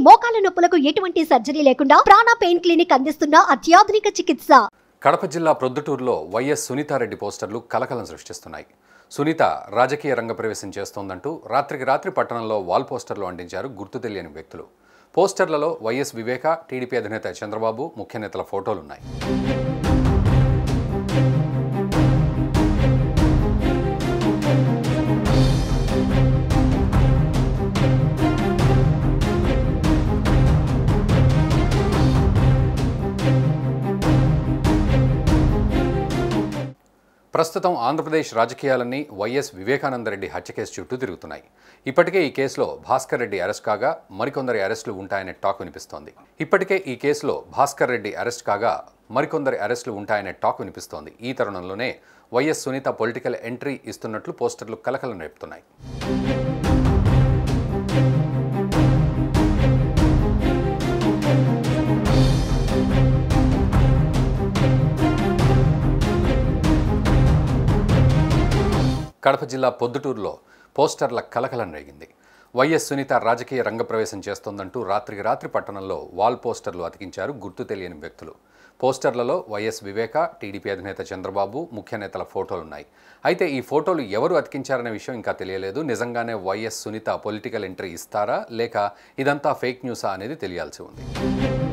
మోకాల నొప్పులకు ఎటువంటి సర్జరీ లేకుండా ప్రాణ పెయిన్ క్లినిక్ అందిస్తున్న అత్యాధునిక చికిత్స కడప జిల్లా ప్రొద్దుటూరులో వైఎస్ సునీతారెడ్డి పోస్టర్లు కలకలం సృష్టిస్తున్నాయి సునీత రాజకీయ రంగ ప్రవేశం చేస్తోందంటూ రాత్రికి రాత్రి పట్టణంలో వాల్ పోస్టర్లు అంటించారు గుర్తు తెలియని వ్యక్తులు పోస్టర్లలో వైఎస్ వివేక టీడీపీ అధినేత చంద్రబాబు ముఖ్య నేతల ఫోటోలున్నాయి ప్రస్తుతం ఆంధ్రప్రదేశ్ రాజకీయాలన్నీ వైఎస్ వివేకానందరెడ్డి హత్య కేసు చుట్టూ తిరుగుతున్నాయి ఇప్పటికే ఈ కేసులో భాస్కర్ రెడ్డి అరెస్ట్ కాగా మరికొందరి అరెస్టులు ఉంటాయనే టాక్ వినిపిస్తోంది ఇప్పటికే ఈ కేసులో భాస్కర్ రెడ్డి అరెస్ట్ కాగా మరికొందరి అరెస్టులు ఉంటాయనే టాక్ వినిపిస్తోంది ఈ తరుణంలోనే వైఎస్ సునీత పొలిటికల్ ఎంట్రీ ఇస్తున్నట్లు పోస్టర్లు కలకలం రేపుతున్నాయి కడప జిల్లా పొద్దుటూరులో పోస్టర్ల కలకలం రేగింది వైఎస్ సునీత రాజకీయ రంగప్రవేశం చేస్తోందంటూ రాత్రికి రాత్రి పట్టణంలో వాల్ పోస్టర్లు అతికించారు గుర్తు తెలియని వ్యక్తులు పోస్టర్లలో వైఎస్ వివేక టీడీపీ అధినేత చంద్రబాబు ముఖ్య నేతల ఫోటోలున్నాయి అయితే ఈ ఫోటోలు ఎవరు అతికించారనే విషయం ఇంకా తెలియలేదు నిజంగానే వైఎస్ సునీత పొలిటికల్ ఎంట్రీ ఇస్తారా లేక ఇదంతా ఫేక్ న్యూసా అనేది తెలియాల్సి ఉంది